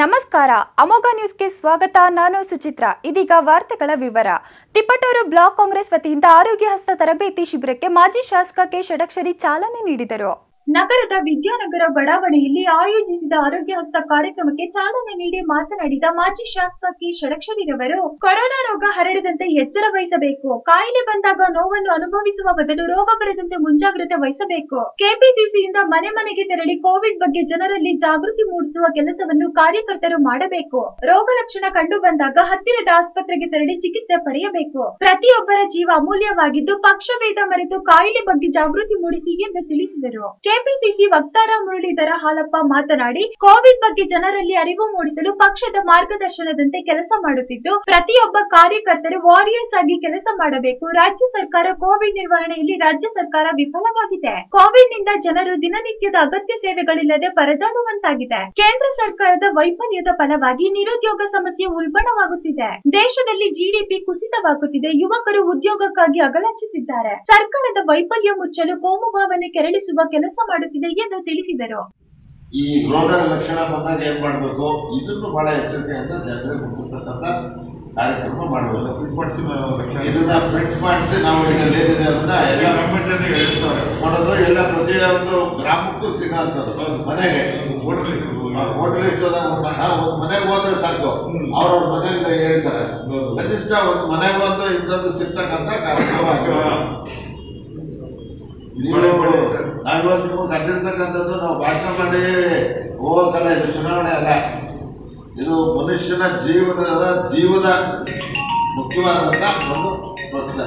ನಮಸ್ಕಾರ ಅಮೋಘ ನ್ಯೂಸ್ಗೆ ಸ್ವಾಗತ ನಾನು ಸುಚಿತ್ರ ಇದೀಗ ವಾರ್ತೆಗಳ ವಿವರ ತಿಪ್ಪಟೂರು ಬ್ಲಾಕ್ ಕಾಂಗ್ರೆಸ್ ವತಿಯಿಂದ ಆರೋಗ್ಯ ಹಸ್ತ ತರಬೇತಿ ಶಿಬಿರಕ್ಕೆ ಮಾಜಿ ಶಾಸಕ ಕೆ ಷಡಕ್ಷರಿ ಚಾಲನೆ ನೀಡಿದರು ನಗರದ ವಿದ್ಯಾನಗರ ಬಡಾವಣೆಯಲ್ಲಿ ಆಯೋಜಿಸಿದ ಆರೋಗ್ಯ ಹಸ್ತ ಕಾರ್ಯಕ್ರಮಕ್ಕೆ ಚಾಲನೆ ನೀಡಿ ಮಾತನಾಡಿದ ಮಾಜಿ ಶಾಸಕ ಕೆ ಷಡಕ್ಷರಿರವರು ಕೊರೋನಾ ರೋಗ ಹರಡದಂತೆ ಎಚ್ಚರ ವಹಿಸಬೇಕು ಕಾಯಿಲೆ ಬಂದಾಗ ನೋವನ್ನು ಅನುಭವಿಸುವ ಬದಲು ರೋಗ ಬರದಂತೆ ಮುಂಜಾಗ್ರತೆ ವಹಿಸಬೇಕು ಕೆಪಿಸಿಸಿಯಿಂದ ಮನೆ ಮನೆಗೆ ತೆರಳಿ ಕೋವಿಡ್ ಬಗ್ಗೆ ಜನರಲ್ಲಿ ಜಾಗೃತಿ ಮೂಡಿಸುವ ಕೆಲಸವನ್ನು ಕಾರ್ಯಕರ್ತರು ಮಾಡಬೇಕು ರೋಗ ಲಕ್ಷಣ ಕಂಡು ಬಂದಾಗ ಹತ್ತಿರದ ಆಸ್ಪತ್ರೆಗೆ ತೆರಳಿ ಚಿಕಿತ್ಸೆ ಪಡೆಯಬೇಕು ಪ್ರತಿಯೊಬ್ಬರ ಜೀವ ಅಮೂಲ್ಯವಾಗಿದ್ದು ಪಕ್ಷಭೇದ ಮರೆತು ಕಾಯಿಲೆ ಬಗ್ಗೆ ಜಾಗೃತಿ ಮೂಡಿಸಿ ಎಂದು ತಿಳಿಸಿದರು ಕೆಪಿಸಿಸಿ ವಕ್ತಾರ ಮುರಳೀಧರ ಹಾಲಪ್ಪ ಮಾತನಾಡಿ ಕೋವಿಡ್ ಬಗ್ಗೆ ಜನರಲ್ಲಿ ಅರಿವು ಮೂಡಿಸಲು ಪಕ್ಷದ ಮಾರ್ಗದರ್ಶನದಂತೆ ಕೆಲಸ ಮಾಡುತ್ತಿದ್ದು ಪ್ರತಿಯೊಬ್ಬ ಕಾರ್ಯಕರ್ತರು ವಾರಿಯರ್ಸ್ ಆಗಿ ಕೆಲಸ ಮಾಡಬೇಕು ರಾಜ್ಯ ಸರ್ಕಾರ ಕೋವಿಡ್ ನಿರ್ವಹಣೆಯಲ್ಲಿ ರಾಜ್ಯ ಸರ್ಕಾರ ವಿಫಲವಾಗಿದೆ ಕೋವಿಡ್ ನಿಂದ ಜನರು ದಿನನಿತ್ಯದ ಅಗತ್ಯ ಸೇವೆಗಳಿಲ್ಲದೆ ಪರದಾಡುವಂತಾಗಿದೆ ಕೇಂದ್ರ ಸರ್ಕಾರದ ವೈಫಲ್ಯದ ಫಲವಾಗಿ ನಿರುದ್ಯೋಗ ಸಮಸ್ಯೆ ಉಲ್ಬಣವಾಗುತ್ತಿದೆ ದೇಶದಲ್ಲಿ ಜಿಡಿಪಿ ಕುಸಿತವಾಗುತ್ತಿದೆ ಯುವಕರು ಉದ್ಯೋಗಕ್ಕಾಗಿ ಅಗಲಚ್ಚುತ್ತಿದ್ದಾರೆ ಸರ್ಕಾರದ ವೈಫಲ್ಯ ಮುಚ್ಚಲು ಕೋಮುಭಾವನೆ ಕೆರಳಿಸುವ ಕೆಲಸ ಮಾಡುತ್ತಿದೆ ಎಂದು ತಿಳಿಸಿದರು ಈ ರೋಗದ ಲಕ್ಷಣ ಬಂದಾಗ ಏನ್ ಮಾಡ್ಬೇಕು ಇದನ್ನು ಬಹಳ ಎಚ್ಚರಿಕೆಯಿಂದ ಜನರಿಗೆ ಮುಟ್ಟಿಸ್ತಕ್ಕಂಥ ಕಾರ್ಯಕ್ರಮ ಮಾಡಬೇಕು ಇದನ್ನ ಪ್ರಿಂಟ್ ಮಾಡಿಸಿ ನಾವು ಇದರಲ್ಲಿ ಏನಿದೆ ಅದನ್ನ ಎಲ್ಲ ಕೊಡೋದು ಎಲ್ಲ ಪ್ರತಿಯೊಂದು ಗ್ರಾಮಕ್ಕೂ ಸಿಗೋಂಥದ್ದು ಮನೆಗೆ ಹೋಟೆಲ್ ಲಿಸ್ಟ್ ಹೋದಾಗ ಒಂದು ಮನೆ ಒಂದು ಮನೆಗೆ ಹೋದ್ರೆ ಸಾಕು ಅವ್ರವ್ರ ಮನೆಯಿಂದ ಹೇಳ್ತಾರೆ ಕನಿಷ್ಠ ಒಂದು ಮನೆಗೆ ಬಂದು ಇಂಥದ್ದು ಸಿಗ್ತಕ್ಕಂಥ ಕಾರ್ಯಕ್ರಮ ಆಗ್ಬೇಕು. ನೀವು ನಾವಿವತ್ತು ನಿಮಗೆ ಕರೆದಿರ್ತಕ್ಕಂಥದ್ದು ನಾವು ಭಾಷಣ ಮಾಡಿ ಹೋಗಲ್ಲ ಇದು ಚುನಾವಣೆ ಅಲ್ಲ ಇದು ಮನುಷ್ಯನ ಜೀವನದ ಜೀವದ ಮುಖ್ಯವಾದಂಥ ಒಂದು ಪ್ರಶ್ನೆ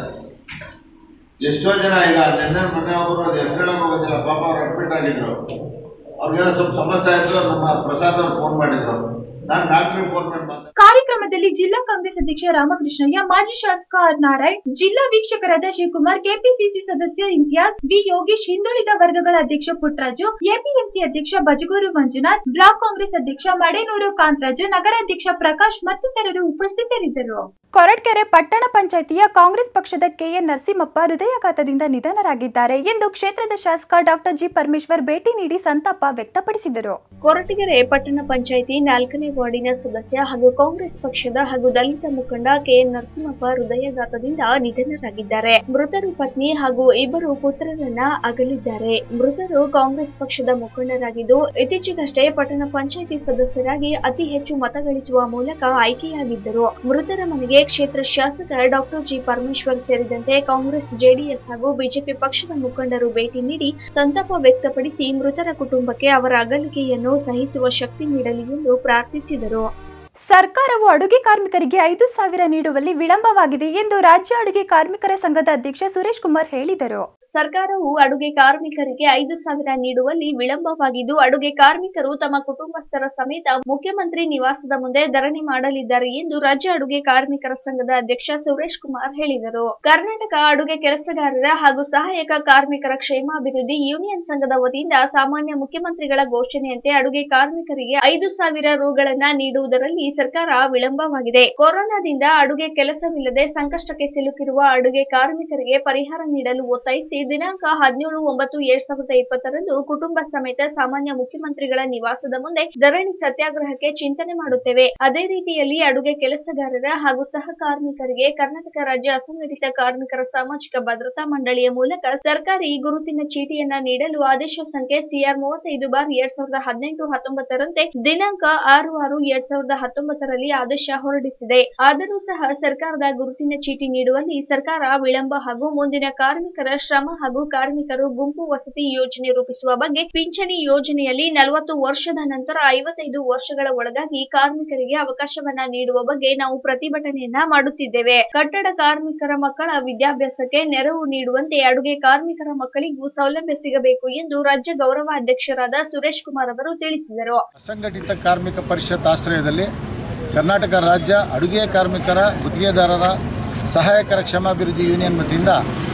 ಎಷ್ಟೋ ಜನ ಈಗ ನಿನ್ನೆ ಮೊನ್ನೆ ಒಬ್ಬರು ಅದು ಹೆಸರು ಹೋಗೋದಿಲ್ಲ ಪಾಪ ಅವ್ರು ಅಡ್ಮಿಟ್ ಆಗಿದ್ರು ಅವ್ರಿಗೇನೋ ಸ್ವಲ್ಪ ಸಮಸ್ಯೆ ಆಯಿತು ನಮ್ಮ ಪ್ರಸಾದ್ ಅವ್ರು ಫೋನ್ ಮಾಡಿದ್ರು ನಾನು ಡಾಕ್ಟ್ರಿಗೆ ಫೋನ್ ಮಾಡಿ ಮಾತಾಡ್ತೀನಿ ಕಾರ್ಯಕ್ರಮದಲ್ಲಿ ಜಿಲ್ಲಾ ಕಾಂಗ್ರೆಸ್ ಅಧ್ಯಕ್ಷ ರಾಮಕೃಷ್ಣಯ್ಯ ಮಾಜಿ ಶಾಸಕ ಆರ್ ನಾರಾಯಣ್ ಜಿಲ್ಲಾ ವೀಕ್ಷಕರಾದ ಶಿವಕುಮಾರ್ ಕೆಪಿಸಿಸಿ ಸದಸ್ಯ ಇಂತಿಯಾಜ್ ವಿ ಯೋಗೀಶ್ ಹಿಂದುಳಿದ ವರ್ಗಗಳ ಅಧ್ಯಕ್ಷ ಪುಟ್ಟರಾಜು ಎಪಿಎಂಸಿ ಅಧ್ಯಕ್ಷ ಬಜಗೂರು ಮಂಜುನಾಥ್ ಬ್ಲಾಕ್ ಕಾಂಗ್ರೆಸ್ ಅಧ್ಯಕ್ಷ ಮಡೇನೂರು ಕಾಂತರಾಜು ನಗರಾಧ್ಯಕ್ಷ ಪ್ರಕಾಶ್ ಮತ್ತಿತರರು ಉಪಸ್ಥಿತರಿದ್ದರು ಕೊರಟಗೆರೆ ಪಟ್ಟಣ ಪಂಚಾಯಿತಿಯ ಕಾಂಗ್ರೆಸ್ ಪಕ್ಷದ ಕೆಎನ್ ನರಸಿಂಹಪ್ಪ ಹೃದಯಾಘಾತದಿಂದ ನಿಧನರಾಗಿದ್ದಾರೆ ಎಂದು ಕ್ಷೇತ್ರದ ಶಾಸಕ ಡಾಕ್ಟರ್ ಜಿ ಪರಮೇಶ್ವರ್ ಭೇಟಿ ನೀಡಿ ಸಂತಾಪ ವ್ಯಕ್ತಪಡಿಸಿದರು ಕೊರಟಗೆರೆ ಪಟ್ಟಣ ಪಂಚಾಯಿತಿ ನಾಲ್ಕನೇ ವಾರ್ಡಿನ ಸದಸ್ಯ ಹಾಗೂ ಕಾಂಗ್ರೆಸ್ ಪಕ್ಷದ ಹಾಗೂ ದಲಿತ ಮುಖಂಡ ಕೆಎನ್ ನರಸಿಂಹಪ್ಪ ಹೃದಯಾಘಾತದಿಂದ ನಿಧನರಾಗಿದ್ದಾರೆ ಮೃತರು ಪತ್ನಿ ಹಾಗೂ ಇಬ್ಬರು ಪುತ್ರರನ್ನ ಅಗಲಿದ್ದಾರೆ ಮೃತರು ಕಾಂಗ್ರೆಸ್ ಪಕ್ಷದ ಮುಖಂಡರಾಗಿದ್ದು ಇತ್ತೀಚೆಗಷ್ಟೇ ಪಟ್ಟಣ ಪಂಚಾಯಿತಿ ಸದಸ್ಯರಾಗಿ ಅತಿ ಹೆಚ್ಚು ಮತ ಗಳಿಸುವ ಮೂಲಕ ಆಯ್ಕೆಯಾಗಿದ್ದರು ಮೃತರ ಮನೆಗೆ ಕ್ಷೇತ್ರ ಶಾಸಕ ಡಾಕ್ಟರ್ ಜಿ ಪರಮೇಶ್ವರ್ ಸೇರಿದಂತೆ ಕಾಂಗ್ರೆಸ್ ಜೆಡಿಎಸ್ ಹಾಗೂ ಬಿಜೆಪಿ ಪಕ್ಷದ ಮುಖಂಡರು ಭೇಟಿ ನೀಡಿ ಸಂತಾಪ ವ್ಯಕ್ತಪಡಿಸಿ ಮೃತರ ಕುಟುಂಬಕ್ಕೆ ಅವರ ಅಗಲಿಕೆಯನ್ನು ಸಹಿಸುವ ಶಕ್ತಿ ನೀಡಲಿ ಎಂದು ಪ್ರಾರ್ಥಿಸಿದರು ಸರ್ಕಾರವು ಅಡುಗೆ ಕಾರ್ಮಿಕರಿಗೆ ಐದು ಸಾವಿರ ನೀಡುವಲ್ಲಿ ವಿಳಂಬವಾಗಿದೆ ಎಂದು ರಾಜ್ಯ ಅಡುಗೆ ಕಾರ್ಮಿಕರ ಸಂಘದ ಅಧ್ಯಕ್ಷ ಸುರೇಶ್ ಕುಮಾರ್ ಹೇಳಿದರು ಸರ್ಕಾರವು ಅಡುಗೆ ಕಾರ್ಮಿಕರಿಗೆ ಐದು ಸಾವಿರ ನೀಡುವಲ್ಲಿ ವಿಳಂಬವಾಗಿದ್ದು ಅಡುಗೆ ಕಾರ್ಮಿಕರು ತಮ್ಮ ಕುಟುಂಬಸ್ಥರ ಸಮೇತ ಮುಖ್ಯಮಂತ್ರಿ ನಿವಾಸದ ಮುಂದೆ ಧರಣಿ ಮಾಡಲಿದ್ದಾರೆ ಎಂದು ರಾಜ್ಯ ಅಡುಗೆ ಕಾರ್ಮಿಕರ ಸಂಘದ ಅಧ್ಯಕ್ಷ ಸುರೇಶ್ ಕುಮಾರ್ ಹೇಳಿದರು ಕರ್ನಾಟಕ ಅಡುಗೆ ಕೆಲಸಗಾರರ ಹಾಗೂ ಸಹಾಯಕ ಕಾರ್ಮಿಕರ ಕ್ಷೇಮಾಭಿವೃದ್ಧಿ ಯೂನಿಯನ್ ಸಂಘದ ವತಿಯಿಂದ ಸಾಮಾನ್ಯ ಮುಖ್ಯಮಂತ್ರಿಗಳ ಘೋಷಣೆಯಂತೆ ಅಡುಗೆ ಕಾರ್ಮಿಕರಿಗೆ ಐದು ಸಾವಿರ ರುಗಳನ್ನ ನೀಡುವುದರಲ್ಲಿ ಸರ್ಕಾರ ವಿಳಂಬವಾಗಿದೆ ಕೊರೋನಾದಿಂದ ಅಡುಗೆ ಕೆಲಸವಿಲ್ಲದೆ ಸಂಕಷ್ಟಕ್ಕೆ ಸಿಲುಕಿರುವ ಅಡುಗೆ ಕಾರ್ಮಿಕರಿಗೆ ಪರಿಹಾರ ನೀಡಲು ಒತ್ತಾಯಿಸಿ ದಿನಾಂಕ ಹದಿನೇಳು ಒಂಬತ್ತು ಎರಡ್ ಸಾವಿರದ ಇಪ್ಪತ್ತರಂದು ಕುಟುಂಬ ಸಮೇತ ಸಾಮಾನ್ಯ ಮುಖ್ಯಮಂತ್ರಿಗಳ ನಿವಾಸದ ಮುಂದೆ ಧರಣಿ ಸತ್ಯಾಗ್ರಹಕ್ಕೆ ಚಿಂತನೆ ಮಾಡುತ್ತೇವೆ ಅದೇ ರೀತಿಯಲ್ಲಿ ಅಡುಗೆ ಕೆಲಸಗಾರರ ಹಾಗೂ ಸಹ ಕಾರ್ಮಿಕರಿಗೆ ಕರ್ನಾಟಕ ರಾಜ್ಯ ಅಸಂಘಟಿತ ಕಾರ್ಮಿಕರ ಸಾಮಾಜಿಕ ಭದ್ರತಾ ಮಂಡಳಿಯ ಮೂಲಕ ಸರ್ಕಾರಿ ಗುರುತಿನ ಚೀಟಿಯನ್ನ ನೀಡಲು ಆದೇಶ ಸಂಖ್ಯೆ ಸಿಆರ್ ಮೂವತ್ತೈದು ಬಾರ್ ಎರಡ್ ಸಾವಿರದ ಹದಿನೆಂಟು ಹತ್ತೊಂಬತ್ತರಂತೆ ದಿನಾಂಕ ಆರು ಆರು ಎರಡ್ ಸಾವಿರದ ಹತ್ತೊಂಬತ್ತರಲ್ಲಿ ಆದೇಶ ಹೊರಡಿಸಿದೆ ಆದರೂ ಸಹ ಸರ್ಕಾರದ ಗುರುತಿನ ಚೀಟಿ ನೀಡುವಲ್ಲಿ ಸರ್ಕಾರ ವಿಳಂಬ ಹಾಗೂ ಮುಂದಿನ ಕಾರ್ಮಿಕರ ಶ್ರಮ ಹಾಗೂ ಕಾರ್ಮಿಕರು ಗುಂಪು ವಸತಿ ಯೋಜನೆ ರೂಪಿಸುವ ಬಗ್ಗೆ ಪಿಂಚಣಿ ಯೋಜನೆಯಲ್ಲಿ ನಲವತ್ತು ವರ್ಷದ ನಂತರ ಐವತ್ತೈದು ವರ್ಷಗಳ ಒಳಗಾಗಿ ಕಾರ್ಮಿಕರಿಗೆ ಅವಕಾಶವನ್ನ ನೀಡುವ ಬಗ್ಗೆ ನಾವು ಪ್ರತಿಭಟನೆಯನ್ನ ಮಾಡುತ್ತಿದ್ದೇವೆ ಕಟ್ಟಡ ಕಾರ್ಮಿಕರ ಮಕ್ಕಳ ವಿದ್ಯಾಭ್ಯಾಸಕ್ಕೆ ನೆರವು ನೀಡುವಂತೆ ಅಡುಗೆ ಕಾರ್ಮಿಕರ ಮಕ್ಕಳಿಗೂ ಸೌಲಭ್ಯ ಸಿಗಬೇಕು ಎಂದು ರಾಜ್ಯ ಗೌರವ ಅಧ್ಯಕ್ಷರಾದ ಸುರೇಶ್ ಕುಮಾರ್ ಅವರು ತಿಳಿಸಿದರು ಅಸಂಘಟಿತ ಕಾರ್ಮಿಕ ಪರಿಷತ್ ಆಶ್ರಯದಲ್ಲಿ ಕರ್ನಾಟಕ ರಾಜ್ಯ ಅಡುಗೆ ಕಾರ್ಮಿಕರ ಗುತ್ತಿಗೆದಾರರ ಸಹಾಯಕರ ಕ್ಷೇಮಾಭಿವೃದ್ಧಿ ಯೂನಿಯನ್ ವತಿಯಿಂದ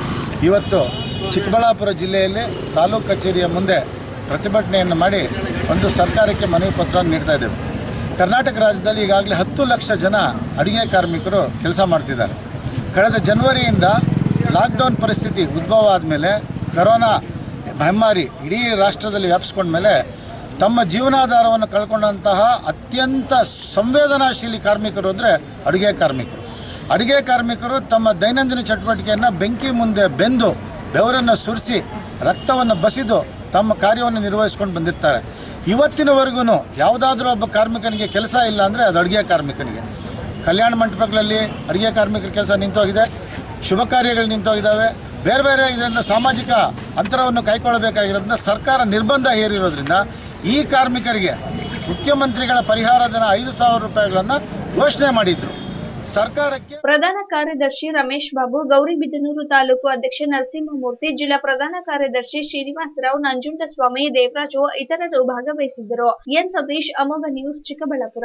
ಇವತ್ತು ಚಿಕ್ಕಬಳ್ಳಾಪುರ ಜಿಲ್ಲೆಯಲ್ಲಿ ತಾಲೂಕು ಕಚೇರಿಯ ಮುಂದೆ ಪ್ರತಿಭಟನೆಯನ್ನು ಮಾಡಿ ಒಂದು ಸರ್ಕಾರಕ್ಕೆ ಮನವಿ ಪತ್ರ ನೀಡ್ತಾ ಇದ್ದೇವೆ ಕರ್ನಾಟಕ ರಾಜ್ಯದಲ್ಲಿ ಈಗಾಗಲೇ ಹತ್ತು ಲಕ್ಷ ಜನ ಅಡುಗೆ ಕಾರ್ಮಿಕರು ಕೆಲಸ ಮಾಡ್ತಿದ್ದಾರೆ ಕಳೆದ ಜನವರಿಯಿಂದ ಲಾಕ್ಡೌನ್ ಪರಿಸ್ಥಿತಿ ಉದ್ಭವ ಆದಮೇಲೆ ಕರೋನಾ ಮಹಾಮಾರಿ ಇಡೀ ರಾಷ್ಟ್ರದಲ್ಲಿ ವ್ಯಾಪಿಸ್ಕೊಂಡ್ಮೇಲೆ ತಮ್ಮ ಜೀವನಾಧಾರವನ್ನು ಕಳ್ಕೊಂಡಂತಹ ಅತ್ಯಂತ ಸಂವೇದನಾಶೀಲಿ ಕಾರ್ಮಿಕರು ಅಂದರೆ ಅಡುಗೆ ಕಾರ್ಮಿಕರು ಅಡುಗೆ ಕಾರ್ಮಿಕರು ತಮ್ಮ ದೈನಂದಿನ ಚಟುವಟಿಕೆಯನ್ನು ಬೆಂಕಿ ಮುಂದೆ ಬೆಂದು ಬೆವರನ್ನು ಸುರಿಸಿ ರಕ್ತವನ್ನು ಬಸಿದು ತಮ್ಮ ಕಾರ್ಯವನ್ನು ನಿರ್ವಹಿಸ್ಕೊಂಡು ಬಂದಿರ್ತಾರೆ ಇವತ್ತಿನವರೆಗೂ ಯಾವುದಾದ್ರೂ ಒಬ್ಬ ಕಾರ್ಮಿಕನಿಗೆ ಕೆಲಸ ಇಲ್ಲ ಅಂದರೆ ಅದು ಅಡುಗೆ ಕಾರ್ಮಿಕನಿಗೆ ಕಲ್ಯಾಣ ಮಂಟಪಗಳಲ್ಲಿ ಅಡುಗೆ ಕಾರ್ಮಿಕರ ಕೆಲಸ ನಿಂತೋಗಿದೆ ಶುಭ ಕಾರ್ಯಗಳು ನಿಂತೋಗಿದ್ದಾವೆ ಬೇರೆ ಬೇರೆ ಇದರಿಂದ ಸಾಮಾಜಿಕ ಅಂತರವನ್ನು ಕೈಗೊಳ್ಳಬೇಕಾಗಿರೋದ್ರಿಂದ ಸರ್ಕಾರ ನಿರ್ಬಂಧ ಹೇರಿರೋದ್ರಿಂದ ಈ ಕಾರ್ಮಿಕರಿಗೆ ಮುಖ್ಯಮಂತ್ರಿಗಳ ಪರಿಹಾರಧನ ಐದು ಸಾವಿರ ರೂಪಾಯಿಗಳನ್ನು ಘೋಷಣೆ ಮಾಡಿದ್ರು ಸರ್ಕಾರಕ್ಕೆ ಪ್ರಧಾನ ಕಾರ್ಯದರ್ಶಿ ರಮೇಶ್ ಬಾಬು ಗೌರಿಬಿದನೂರು ತಾಲೂಕು ಅಧ್ಯಕ್ಷ ನರಸಿಂಹಮೂರ್ತಿ ಜಿಲ್ಲಾ ಪ್ರಧಾನ ಕಾರ್ಯದರ್ಶಿ ಶ್ರೀನಿವಾಸರಾವ್ ನಂಜುಂಡಸ್ವಾಮಿ ದೇವರಾಜು ಇತರರು ಭಾಗವಹಿಸಿದ್ದರು ಎನ್ ಸತೀಶ್ ಅಮೋಘ ನ್ಯೂಸ್ ಚಿಕ್ಕಬಳ್ಳಾಪುರ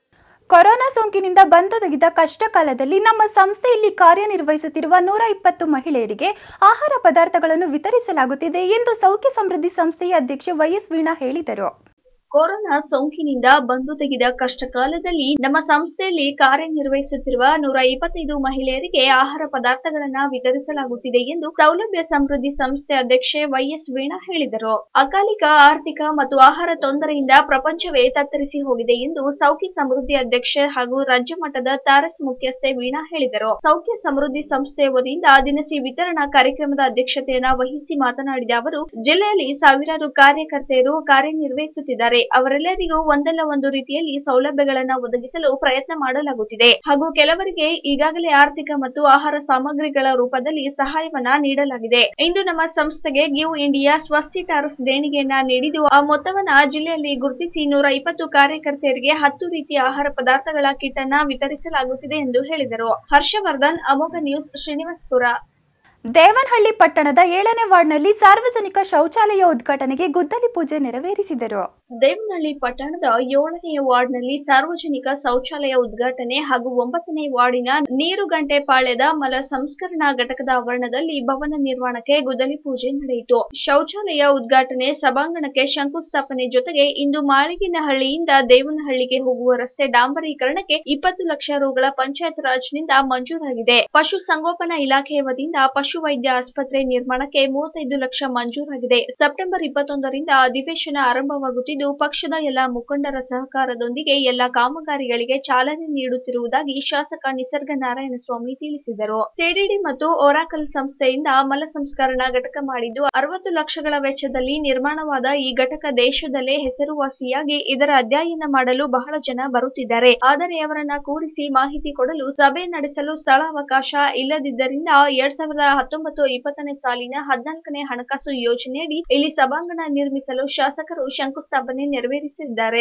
ಕೊರೋನಾ ಸೋಂಕಿನಿಂದ ಬಂದೊದಗಿದ ಕಷ್ಟ ಕಾಲದಲ್ಲಿ ನಮ್ಮ ಸಂಸ್ಥೆಯಲ್ಲಿ ಕಾರ್ಯನಿರ್ವಹಿಸುತ್ತಿರುವ ನೂರ ಇಪ್ಪತ್ತು ಮಹಿಳೆಯರಿಗೆ ಆಹಾರ ಪದಾರ್ಥಗಳನ್ನು ವಿತರಿಸಲಾಗುತ್ತಿದೆ ಎಂದು ಸೌಖ್ಯ ಸಮೃದ್ಧಿ ಸಂಸ್ಥೆಯ ಅಧ್ಯಕ್ಷೆ ವೈಎಸ್ ವೀಣಾ ಹೇಳಿದರು ಕೊರೋನಾ ಸೋಂಕಿನಿಂದ ಬಂದು ತೆಗೆದ ಕಷ್ಟ ಕಾಲದಲ್ಲಿ ನಮ್ಮ ಸಂಸ್ಥೆಯಲ್ಲಿ ಕಾರ್ಯನಿರ್ವಹಿಸುತ್ತಿರುವ ನೂರ ಇಪ್ಪತ್ತೈದು ಮಹಿಳೆಯರಿಗೆ ಆಹಾರ ಪದಾರ್ಥಗಳನ್ನ ವಿತರಿಸಲಾಗುತ್ತಿದೆ ಎಂದು ಸೌಲಭ್ಯ ಸಮೃದ್ಧಿ ಸಂಸ್ಥೆ ಅಧ್ಯಕ್ಷೆ ವೈಎಸ್ ವೀಣಾ ಹೇಳಿದರು ಅಕಾಲಿಕ ಆರ್ಥಿಕ ಮತ್ತು ಆಹಾರ ತೊಂದರೆಯಿಂದ ಪ್ರಪಂಚವೇ ತತ್ತರಿಸಿ ಹೋಗಿದೆ ಎಂದು ಸೌಖ್ಯ ಸಮೃದ್ಧಿ ಅಧ್ಯಕ್ಷೆ ಹಾಗೂ ರಾಜ್ಯ ಮಟ್ಟದ ತಾರಸ್ ಮುಖ್ಯಸ್ಥೆ ವೀಣಾ ಹೇಳಿದರು ಸೌಖ್ಯ ಸಮೃದ್ಧಿ ಸಂಸ್ಥೆ ವತಿಯಿಂದ ದಿನಸಿ ವಿತರಣಾ ಕಾರ್ಯಕ್ರಮದ ಅಧ್ಯಕ್ಷತೆಯನ್ನ ವಹಿಸಿ ಮಾತನಾಡಿದ ಅವರು ಜಿಲ್ಲೆಯಲ್ಲಿ ಸಾವಿರಾರು ಕಾರ್ಯಕರ್ತೆಯರು ಕಾರ್ಯನಿರ್ವಹಿಸುತ್ತಿದ್ದಾರೆ ಅವರೆಲ್ಲರಿಗೂ ಒಂದಲ್ಲ ಒಂದು ರೀತಿಯಲ್ಲಿ ಸೌಲಭ್ಯಗಳನ್ನ ಒದಗಿಸಲು ಪ್ರಯತ್ನ ಮಾಡಲಾಗುತ್ತಿದೆ ಹಾಗೂ ಕೆಲವರಿಗೆ ಈಗಾಗಲೇ ಆರ್ಥಿಕ ಮತ್ತು ಆಹಾರ ಸಾಮಗ್ರಿಗಳ ರೂಪದಲ್ಲಿ ಸಹಾಯವನ್ನ ನೀಡಲಾಗಿದೆ ಇಂದು ನಮ್ಮ ಸಂಸ್ಥೆಗೆ ಗಿವ್ ಇಂಡಿಯಾ ಸ್ವಸ್ತಿ ಟಾರಸ್ ದೇಣಿಗೆಯನ್ನ ನೀಡಿದ್ದು ಆ ಮೊತ್ತವನ್ನ ಜಿಲ್ಲೆಯಲ್ಲಿ ಗುರುತಿಸಿ ನೂರ ಇಪ್ಪತ್ತು ಕಾರ್ಯಕರ್ತೆಯರಿಗೆ ಹತ್ತು ರೀತಿಯ ಆಹಾರ ಪದಾರ್ಥಗಳ ಕಿಟ್ ಅನ್ನ ವಿತರಿಸಲಾಗುತ್ತಿದೆ ಎಂದು ಹೇಳಿದರು ಹರ್ಷವರ್ಧನ್ ಅಮೋಘ ನ್ಯೂಸ್ ಶ್ರೀನಿವಾಸ್ಪುರ ದೇವನಹಳ್ಳಿ ಪಟ್ಟಣದ ಏಳನೇ ವಾರ್ಡ್ನಲ್ಲಿ ಸಾರ್ವಜನಿಕ ಶೌಚಾಲಯ ಉದ್ಘಾಟನೆಗೆ ಗುದ್ದಲಿ ಪೂಜೆ ನೆರವೇರಿಸಿದರು ದೇವನಹಳ್ಳಿ ಪಟ್ಟಣದ ಏಳನೆಯ ವಾರ್ಡ್ನಲ್ಲಿ ಸಾರ್ವಜನಿಕ ಶೌಚಾಲಯ ಉದ್ಘಾಟನೆ ಹಾಗೂ ಒಂಬತ್ತನೇ ವಾರ್ಡಿನ ನೀರುಗಂಟೆ ಪಾಳ್ಯದ ಮಲ ಸಂಸ್ಕರಣಾ ಘಟಕದ ಆವರಣದಲ್ಲಿ ಭವನ ನಿರ್ಮಾಣಕ್ಕೆ ಗುದ್ದಲಿ ಪೂಜೆ ನಡೆಯಿತು ಶೌಚಾಲಯ ಉದ್ಘಾಟನೆ ಸಭಾಂಗಣಕ್ಕೆ ಶಂಕುಸ್ಥಾಪನೆ ಜೊತೆಗೆ ಇಂದು ಮಾಳಿಗಿನಹಳ್ಳಿಯಿಂದ ದೇವನಹಳ್ಳಿಗೆ ಹೋಗುವ ರಸ್ತೆ ಡಾಂಬರೀಕರಣಕ್ಕೆ ಇಪ್ಪತ್ತು ಲಕ್ಷ ರುಗಳ ಪಂಚಾಯತ್ ರಾಜ್ನಿಂದ ಮಂಜೂರಾಗಿದೆ ಪಶು ಸಂಗೋಪನಾ ಇಲಾಖೆಯ ವತಿಯಿಂದ ಪಶುವೈದ್ಯ ಆಸ್ಪತ್ರೆ ನಿರ್ಮಾಣಕ್ಕೆ ಮೂವತ್ತೈದು ಲಕ್ಷ ಮಂಜೂರಾಗಿದೆ ಸೆಪ್ಟೆಂಬರ್ ಇಪ್ಪತ್ತೊಂದರಿಂದ ಅಧಿವೇಶನ ಆರಂಭವಾಗುತ್ತಿದ್ದು ಪಕ್ಷದ ಎಲ್ಲ ಮುಖಂಡರ ಸಹಕಾರದೊಂದಿಗೆ ಎಲ್ಲ ಕಾಮಗಾರಿಗಳಿಗೆ ಚಾಲನೆ ನೀಡುತ್ತಿರುವುದಾಗಿ ಶಾಸಕ ನಿಸರ್ಗ ನಾರಾಯಣಸ್ವಾಮಿ ತಿಳಿಸಿದರು ಸಿಡಿಡಿ ಮತ್ತು ಒರಾಕಲ್ ಸಂಸ್ಥೆಯಿಂದ ಮಲ ಸಂಸ್ಕರಣಾ ಘಟಕ ಮಾಡಿದ್ದು ಅರವತ್ತು ಲಕ್ಷಗಳ ವೆಚ್ಚದಲ್ಲಿ ನಿರ್ಮಾಣವಾದ ಈ ಘಟಕ ದೇಶದಲ್ಲೇ ಹೆಸರುವಾಸಿಯಾಗಿ ಇದರ ಅಧ್ಯಯನ ಮಾಡಲು ಬಹಳ ಜನ ಬರುತ್ತಿದ್ದಾರೆ ಆದರೆ ಅವರನ್ನ ಕೂರಿಸಿ ಮಾಹಿತಿ ಕೊಡಲು ಸಭೆ ನಡೆಸಲು ಸ್ಥಳಾವಕಾಶ ಇಲ್ಲದಿದ್ದರಿಂದ ಎರಡ್ ಸಾವಿರದ ಹತ್ತೊಂಬತ್ತು ಇಪ್ಪತ್ತನೇ ಸಾಲಿನ ಹದಿನಾಲ್ಕನೇ ಹಣಕಾಸು ಯೋಜನೆಯಡಿ ಇಲ್ಲಿ ಸಭಾಂಗಣ ನಿರ್ಮಿಸಲು ಶಾಸಕರು ಶಂಕುಸ್ಥಾಪನೆ ನೆರವೇರಿಸಿದ್ದಾರೆ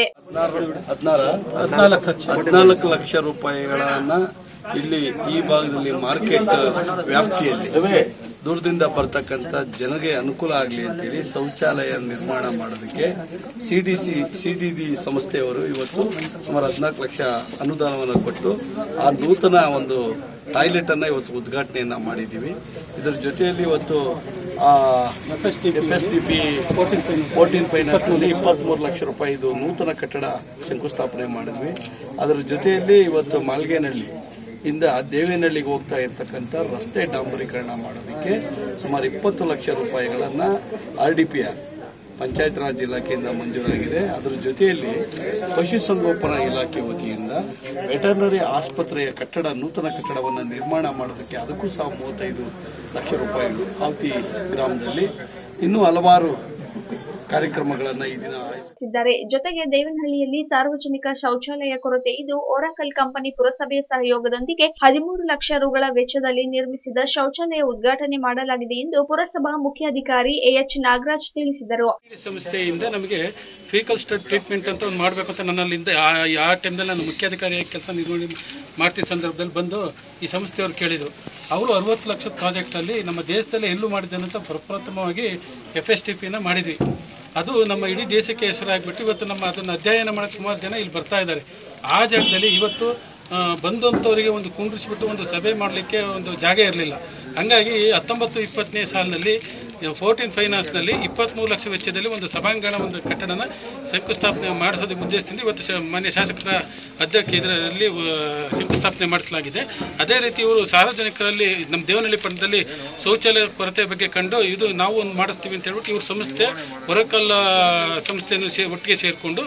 ಹದಿನಾಲ್ಕು ಲಕ್ಷ ರೂಪಾಯಿಗಳನ್ನ ಇಲ್ಲಿ ಈ ಭಾಗದಲ್ಲಿ ಮಾರ್ಕೆಟ್ ವ್ಯಾಪ್ತಿಯಲ್ಲಿ ದೂರದಿಂದ ಬರ್ತಕ್ಕಂಥ ಜನರಿಗೆ ಅನುಕೂಲ ಆಗಲಿ ಅಂತೇಳಿ ಶೌಚಾಲಯ ನಿರ್ಮಾಣ ಮಾಡೋದಕ್ಕೆ C D C C D D ಸಂಸ್ಥೆಯವರು ಇವತ್ತು ಸುಮಾರು ಹದಿನಾಲ್ಕು ಲಕ್ಷ ಅನುದಾನವನ್ನು ಕೊಟ್ಟು ಆ ನೂತನ ಒಂದು ಟಾಯ್ಲೆಟ್ ಅನ್ನ ಇವತ್ತು ಉದ್ಘಾಟನೆಯನ್ನ ಮಾಡಿದ್ದೀವಿ ಇದರ ಜೊತೆಯಲ್ಲಿ ಇವತ್ತು F S D P fourteen finance ನಲ್ಲಿ ಇಪ್ಪತ್ಮೂರು ಲಕ್ಷ ರೂಪಾಯಿ ಇದು ನೂತನ ಕಟ್ಟಡ ಶಂಕುಸ್ಥಾಪನೆ ಮಾಡಿದ್ವಿ ಅದರ ಜೊತೆಯಲ್ಲಿ ಇವತ್ತು ಮಾಲ್ಗೇನಹಳ್ಳಿ ಇಂದ ದೇವೇನಹಳ್ಳಿಗೆ ಹೋಗ್ತಾ ಇರ್ತಕ್ಕಂಥ ರಸ್ತೆ ಡಾಂಬರೀಕರಣ ಮಾಡೋದಕ್ಕೆ ಸುಮಾರು ಇಪ್ಪತ್ತು ಲಕ್ಷ ರೂಪಾಯಿಗಳನ್ನ R D P R Panchayat Raj ಇಲಾಖೆಯಿಂದ ಮಂಜೂರಾಗಿದೆ ಅದರ ಜೊತೆಯಲ್ಲಿ ಪಶುಸಂಗೋಪನಾ ಇಲಾಖೆ ವತಿಯಿಂದ ವೆಟರ್ನರಿ ಆಸ್ಪತ್ರೆಯ ಕಟ್ಟಡ ನೂತನ ಕಟ್ಟಡವನ್ನು ನಿರ್ಮಾಣ ಮಾಡೋದಕ್ಕೆ ಅದಕ್ಕೂ ಸಹ ಮೂವತ್ತೈದು ಲಕ್ಷ ರೂಪಾಯಿಗಳು ಪಾವತಿ ಗ್ರಾಮದಲ್ಲಿ ಇನ್ನೂ ಹಲವಾರು ಕಾರ್ಯಕ್ರಮಗಳನ್ನು ಈ ದಿನ ಆಯೋಜಿಸಿದ್ದಾರೆ. ಇದ್ದಾರೆ ಜೊತೆಗೆ ದೇವನಹಳ್ಳಿಯಲ್ಲಿ ಸಾರ್ವಜನಿಕ ಶೌಚಾಲಯ ಕೊರತೆ ಇದ್ದು ಓರಾಕಲ್ ಕಂಪನಿ ಪುರಸಭೆಯ ಸಹಯೋಗದೊಂದಿಗೆ ಹದಿಮೂರು ಲಕ್ಷ ರುಗಳ ವೆಚ್ಚದಲ್ಲಿ ನಿರ್ಮಿಸಿದ ಶೌಚಾಲಯ ಉದ್ಘಾಟನೆ ಮಾಡಲಾಗಿದೆ ಎಂದು ಪುರಸಭಾ ಮುಖ್ಯಾಧಿಕಾರಿ ಎಎಚ್ ನಾಗರಾಜ್ ತಿಳಿಸಿದರು ಈ ಸಂಸ್ಥೆಯಿಂದ ನಮಗೆ ಫೀಕಲ್ ಸ್ಟಡ್ ಟ್ರೀಟ್ಮೆಂಟ್ ಅಂತ ಒಂದು ಮಾಡಬೇಕು ಅಂತ ನನ್ನಲ್ಲಿಂದ ಆ- ಆ ಟೈಮ್ದಲ್ಲಿ ನಾನು ಮುಖ್ಯಾಧಿಕಾರಿಯಾಗಿ ಕೆಲಸ ನಿರ್ವಹಣೆ ಮಾಡ್ತಿದ್ದ ಸಂದರ್ಭದಲ್ಲಿ ಬಂದು ಈ ಸಂಸ್ಥೆಯವರು ಕೇಳಿದರು ಅವರು ಅರವತ್ತು ಲಕ್ಷದ ಪ್ರಾಜೆಕ್ಟಲ್ಲಿ ನಮ್ಮ ದೇಶದಲ್ಲೇ ಎಲ್ಲೂ ಮಾಡಿದ್ದೇನಂತ ಪ್ರಪ್ರಥಮವಾಗಿ ಎಫ್ ಎಸ್ ಟಿ ಪಿನ ಮಾಡಿದ್ವಿ ಅದು ನಮ್ಮ ಇಡೀ ದೇಶಕ್ಕೆ ಹೆಸರಾಗ್ಬಿಟ್ಟು ಇವತ್ತು ನಮ್ಮ ಅದನ್ನು ಅಧ್ಯಯನ ಮಾಡೋಕ್ಕೆ ಸುಮಾರು ಜನ ಇಲ್ಲಿ ಬರ್ತಾ ಇದ್ದಾರೆ ಆ ಜಾಗದಲ್ಲಿ ಇವತ್ತು ಆ, ಬಂದಂಥವರಿಗೆ ಒಂದು ಕುಂಡ್ರಿಸ್ಬಿಟ್ಟು ಒಂದು ಸಭೆ ಮಾಡಲಿಕ್ಕೆ ಒಂದು ಜಾಗ ಇರಲಿಲ್ಲ ಹಂಗಾಗಿ ಹತ್ತೊಂಬತ್ತು ಇಪ್ಪತ್ತನೇ ಸಾಲಿನಲ್ಲಿ ಫೋರ್ಟೀನ್ ಫೈನಾನ್ಸ್ನಲ್ಲಿ ಇಪ್ಪತ್ತ್ಮೂರು ಲಕ್ಷ ವೆಚ್ಚದಲ್ಲಿ ಒಂದು ಸಭಾಂಗಣ ಒಂದು ಕಟ್ಟಡನ ಶಂಕುಸ್ಥಾಪನೆ ಮಾಡಿಸೋದಕ್ಕೆ ಉದ್ದೇಶದಿಂದ ಇವತ್ತು ಶ ಮಾನ್ಯ ಶಾಸಕರ ಅಧ್ಯಕ್ಷ ಇದರಲ್ಲಿ ಆ, ಶಂಕುಸ್ಥಾಪನೆ ಮಾಡಿಸಲಾಗಿದೆ ಅದೇ ರೀತಿ ಇವರು ಸಾರ್ವಜನಿಕರಲ್ಲಿ ನಮ್ಮ ದೇವನಹಳ್ಳಿ ಪಟ್ಟಣದಲ್ಲಿ ಶೌಚಾಲಯ ಕೊರತೆ ಬಗ್ಗೆ ಕಂಡು ಇದು ನಾವು ಒಂದು ಮಾಡಿಸ್ತೀವಿ ಅಂತ ಹೇಳ್ಬಿಟ್ಟು ಇವ್ರ ಸಂಸ್ಥೆ ಹೊರಕಲ್ಲ ಸಂಸ್ಥೆಯನ್ನು ಸೇ ಒಟ್ಟಿಗೆ ಸೇರಿಕೊಂಡು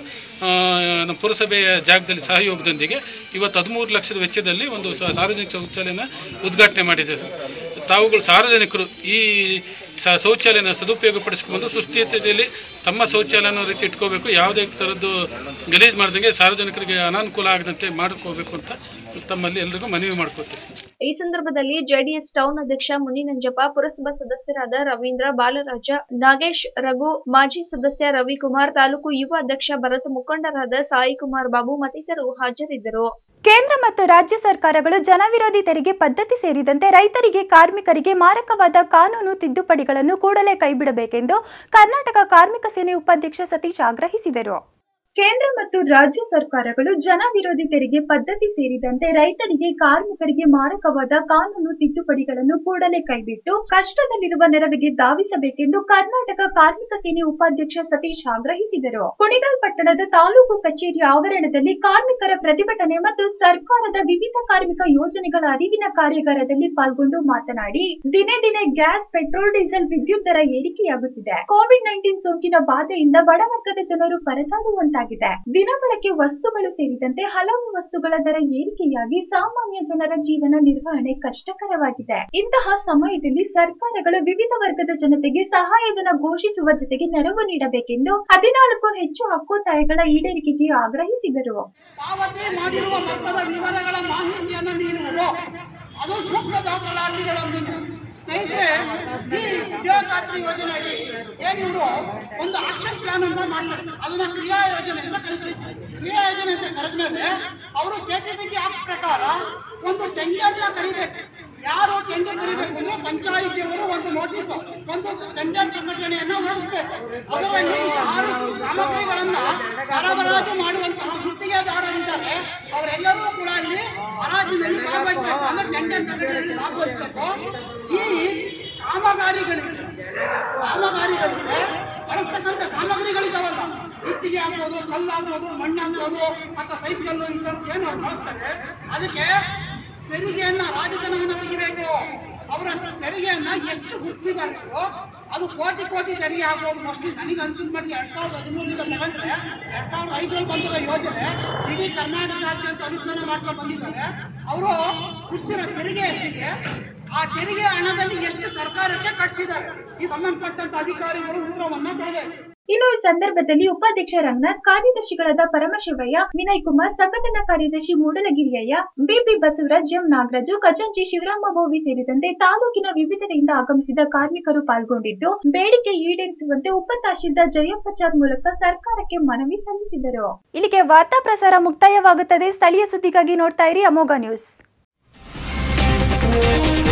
ನಮ್ಮ ಪುರಸಭೆಯ ಜಾಗದಲ್ಲಿ ಸಹಯೋಗದೊಂದಿಗೆ ಇವತ್ತು ಹದಿಮೂರು ಲಕ್ಷದ ವೆಚ್ಚದಲ್ಲಿ ಒಂದು ಸ- ಸಾರ್ವಜನಿಕ ಶೌಚಾಲಯನ ಉದ್ಘಾಟನೆ ಮಾಡಿದೆ ತಾವುಗಳು ಸಾರ್ವಜನಿಕರು ಈ ಸ ಶೌಚಾಲಯನ ಸದುಪಯೋಗಪಡಿಸ್ಕೊಂಡು ಸುಸ್ಥಿತಿಯಲ್ಲಿ ತಮ್ಮ ಶೌಚಾಲಯನ ರೀತಿ ಇಟ್ಕೋಬೇಕು ಯಾವುದೇ ಥರದ್ದು ಗಲೀಜು ಮಾಡ್ದಂಗೆ ಸಾರ್ವಜನಿಕರಿಗೆ ಅನಾನುಕೂಲ ಆಗದಂತೆ ಮಾಡ್ಕೋಬೇಕು ಅಂತ ತಮ್ಮಲ್ಲಿ ಎಲ್ರಿಗೂ ಮನವಿ ಮಾಡ್ಕೋತೀವಿ ಈ ಸಂದರ್ಭದಲ್ಲಿ ಜೆಡಿಎಸ್ ಟೌನ್ ಅಧ್ಯಕ್ಷ ಮುನಿನಂಜಪ್ಪ ಪುರಸಭಾ ಸದಸ್ಯರಾದ ರವೀಂದ್ರ ಬಾಲರಾಜ ನಾಗೇಶ್ ರಘು ಮಾಜಿ ಸದಸ್ಯ ರವಿಕುಮಾರ್ ತಾಲೂಕು ಯುವ ಅಧ್ಯಕ್ಷ ಭರತ್ ಮುಖಂಡರಾದ ಸಾಯಿಕುಮಾರ್ ಬಾಬು ಮತ್ತಿತರರು ಹಾಜರಿದ್ದರು ಕೇಂದ್ರ ಮತ್ತು ರಾಜ್ಯ ಸರ್ಕಾರಗಳು ಜನವಿರೋಧಿ ತೆರಿಗೆ ಪದ್ಧತಿ ಸೇರಿದಂತೆ ರೈತರಿಗೆ ಕಾರ್ಮಿಕರಿಗೆ ಮಾರಕವಾದ ಕಾನೂನು ತಿದ್ದುಪಡಿಗಳನ್ನು ಕೂಡಲೇ ಕೈಬಿಡಬೇಕೆಂದು ಕರ್ನಾಟಕ ಕಾರ್ಮಿಕ ಸೇನೆ ಉಪಾಧ್ಯಕ್ಷ ಸತೀಶ್ ಆಗ್ರಹಿಸಿದರು ಕೇಂದ್ರ ಮತ್ತು ರಾಜ್ಯ ಸರ್ಕಾರಗಳು ಜನ ವಿರೋಧಿ ತೆರಿಗೆ ಪದ್ಧತಿ ಸೇರಿದಂತೆ ರೈತರಿಗೆ ಕಾರ್ಮಿಕರಿಗೆ ಮಾರಕವಾದ ಕಾನೂನು ತಿದ್ದುಪಡಿಗಳನ್ನು ಕೂಡಲೇ ಕೈಬಿಟ್ಟು ಕಷ್ಟದಲ್ಲಿರುವ ನೆರವಿಗೆ ಧಾವಿಸಬೇಕೆಂದು ಕರ್ನಾಟಕ ಕಾರ್ಮಿಕ ಸೇನೆ ಉಪಾಧ್ಯಕ್ಷ ಸತೀಶ್ ಆಗ್ರಹಿಸಿದರು ಕುಣಿಗಲ್ ಪಟ್ಟಣದ ತಾಲೂಕು ಕಚೇರಿ ಆವರಣದಲ್ಲಿ ಕಾರ್ಮಿಕರ ಪ್ರತಿಭಟನೆ ಮತ್ತು ಸರ್ಕಾರದ ವಿವಿಧ ಕಾರ್ಮಿಕ ಯೋಜನೆಗಳ ಅರಿವಿನ ಕಾರ್ಯಾಗಾರದಲ್ಲಿ ಪಾಲ್ಗೊಂಡು ಮಾತನಾಡಿ ದಿನೇ ದಿನೇ ಗ್ಯಾಸ್ ಪೆಟ್ರೋಲ್ ಡೀಸೆಲ್ ವಿದ್ಯುತ್ ದರ ಏರಿಕೆಯಾಗುತ್ತಿದೆ ಕೋವಿಡ್ ನೈನ್ಟೀನ್ ಸೋಂಕಿನ ಬಾಧೆಯಿಂದ ಬಡವರ್ಗದ ಜನರು ಪರದಾಡುವಂತಾಗಿದೆ ದಿನಬಳಕೆ ವಸ್ತುಗಳು ಸೇರಿದಂತೆ ಹಲವು ವಸ್ತುಗಳ ದರ ಏರಿಕೆಯಾಗಿ ಸಾಮಾನ್ಯ ಜನರ ಜೀವನ ನಿರ್ವಹಣೆ ಕಷ್ಟಕರವಾಗಿದೆ ಇಂತಹ ಸಮಯದಲ್ಲಿ ಸರ್ಕಾರಗಳು ವಿವಿಧ ವರ್ಗದ ಜನತೆಗೆ ಸಹಾಯಧನ ಘೋಷಿಸುವ ಜೊತೆಗೆ ನೆರವು ನೀಡಬೇಕೆಂದು ಹದಿನಾಲ್ಕು ಹೆಚ್ಚು ಹಕ್ಕೊತ್ತಾಯಗಳ ಈಡೇರಿಕೆಗೆ ಆಗ್ರಹಿಸಿದರು ಪಾವತಿ ಮಾಡಿರುವ ಮೊತ್ತದ ವಿವರಗಳ ಮಾಹಿತಿಯನ್ನು ನೀಡುವುದು ಅದು ಸೂಕ್ತ ದಾಖಲಾತಿಗಳೊಂದಿಗೆ ಸ್ನೇಹಿತರೆ ಈ ಉದ್ಯೋಗ ಖಾತ್ರಿ ಯೋಜನೆಯಲ್ಲಿ ಏನು ಇವರು ಒಂದು ಆಕ್ಷನ್ ಪ್ಲಾನ್ ಅಂತ ಮಾಡ್ತಾರೆ ಅದನ್ನ ಕ್ರಿಯಾ ಯೋಜನೆ ಅಂತ ಕರಿತೀವಿ ಕ್ರಿಯಾ ಯೋಜನೆ ಅಂತ ಕರೆದ ಮೇಲೆ ಅವರು ಕೆಪಿಪಿಟಿ ಆಕ್ಟ್ ಪ್ರಕಾರ ಒಂದು ಟೆಂಡರ್ನ ಕರಿಬೇಕು ಯಾರು ಟೆಂಡರ್ ಕರಿಬೇಕು ಅಂದ್ರೆ ಪಂಚಾಯಿತಿಯವರು ಒಂದು ನೋಟಿಸ್ ಒಂದು ಟೆಂಡರ್ ಪ್ರಕಟಣೆಯನ್ನ ಹೊರಡಿಸಬೇಕು ಅದರಲ್ಲಿ ಯಾರು ಸಾಮಗ್ರಿಗಳನ್ನ ಸರಬರಾಜು ಮಾಡುವಂತಹ ಗುತ್ತಿಗೆದಾರರಿದ್ದಾರೆ ಅವರೆಲ್ಲರೂ ಕೂಡ ಇಲ್ಲಿ ಹರಾಜಿನಲ್ಲಿ ಭಾಗವಹಿಸಬೇಕು ಅಂದ್ರೆ ಟೆಂಡರ್ ಪ್ರಕಟಣೆಯಲ್ಲಿ ಭಾಗವಹಿಸಬೇಕು ಈ ಕಾಮಗಾರಿಗಳಿಗೆ ಕಾಮಗಾರಿಗಳಿಗೆ ಬಳಸ್ತಕ್ಕಂಥ ಸಾಮಗ್ರಿಗಳಿದಾವಲ್ಲ ಇಟ್ಟಿಗೆ ಆಗ್ಬೋದು ಕಲ್ಲು ಆಗ್ಬೋದು ಮಣ್ಣು ಆಗ್ಬೋದು ಅಥವಾ ಸೈಜ್ ಕಲ್ಲು ಈ ಥರದ್ದು ಏನು ಅವ್ರು ಬಳಸ್ತಾರೆ ಅದಕ್ಕೆ ತೆರಿಗೆಯನ್ನ ರಾಜಧನವನ್ನ ತೆಗಿಬೇಕು ಅವರ ತೆರಿಗೆಯನ್ನ ಎಷ್ಟು ಗುರುತಿಸಿದಾರೋ ಅದು ಕೋಟಿ ಕೋಟಿ ತೆರಿಗೆ ಆಗ್ಬೋದು ಮೋಸ್ಟ್ಲಿ ನನಗೆ ಅನ್ಸಿದ ಮಟ್ಟಿಗೆ ಎರಡ್ ಸಾವಿರದ ಹದಿಮೂರರಿಂದ ತಗೊಂಡ್ರೆ ಎರಡ್ ಸಾವಿರದ ಐದರಲ್ಲಿ ಬಂದಿರೋ ಯೋಜನೆ ಇಡೀ ಕರ್ನಾಟಕದಾದ್ಯಂತ ಅನುಷ್ಠಾನ ಮಾಡ್ಕೊಂಡು ಬಂದಿದ್ದಾರೆ ಅವರು ಕುಸಿರೋ ತೆರಿಗೆ ಎಷ್ಟಿದೆ ಆ ತೆರಿಗೆ ಹಣದಲ್ಲಿ ಎಷ್ಟು ಸರ್ಕಾರಕ್ಕೆ ಕಟ್ಸಿದ್ದಾರೆ ಈ ಸಂಬಂಧಪಟ್ಟಂತ ಅಧಿಕಾರಿಗಳು ಉತ್ತರವನ್ನ ಕೊಡಬೇಕು ಇನ್ನು ಈ ಸಂದರ್ಭದಲ್ಲಿ ಉಪಾಧ್ಯಕ್ಷ ರಂಗನಾಥ್ ಕಾರ್ಯದರ್ಶಿಗಳಾದ ಪರಮಶಿವಯ್ಯ ವಿನಯ್ ಕುಮಾರ್ ಸಂಘಟನಾ ಕಾರ್ಯದರ್ಶಿ ಮೂಡಲಗಿರಿಯಯ್ಯ ಬಿಪಿ ಬಸವರಾಜ್ ಎಂ ನಾಗರಾಜು ಖಜಾಂಚಿ ಶಿವರಾಮ ಬೋವಿ ಸೇರಿದಂತೆ ತಾಲೂಕಿನ ವಿವಿಧೆಡೆಯಿಂದ ಆಗಮಿಸಿದ ಕಾರ್ಮಿಕರು ಪಾಲ್ಗೊಂಡಿದ್ದು ಬೇಡಿಕೆ ಈಡೇರಿಸುವಂತೆ ಉಪ ತಹಶೀಲ್ದಾರ್ ಜಯಪ್ರಚಾರ್ ಮೂಲಕ ಸರ್ಕಾರಕ್ಕೆ ಮನವಿ ಸಲ್ಲಿಸಿದರು ಇಲ್ಲಿಗೆ ವಾರ್ತಾ ಪ್ರಸಾರ ಮುಕ್ತಾಯವಾಗುತ್ತದೆ ಸ್ಥಳೀಯ ಸುದ್ದಿಗಾಗಿ ನೋಡ್ತಾ ಇರಿ ಅಮೋಘ ನ್ಯೂಸ್